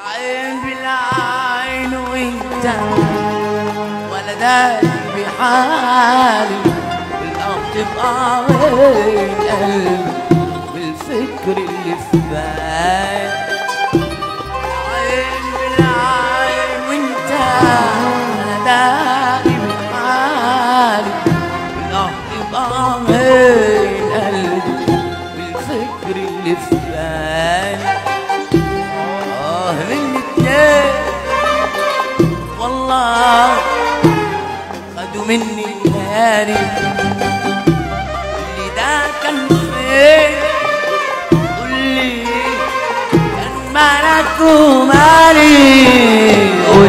عين بالعين وانت ولا داري بحالي والأرض تبقى وين قلبي والفكر اللي في بالي عين بالعين وانت ولا داري بحالي والأرض تبقى وين قلبي والفكر اللي في بالي آه من اتنين والله خدوا مني الليالي اللي ده كان فين قول لي كان مالك ومالي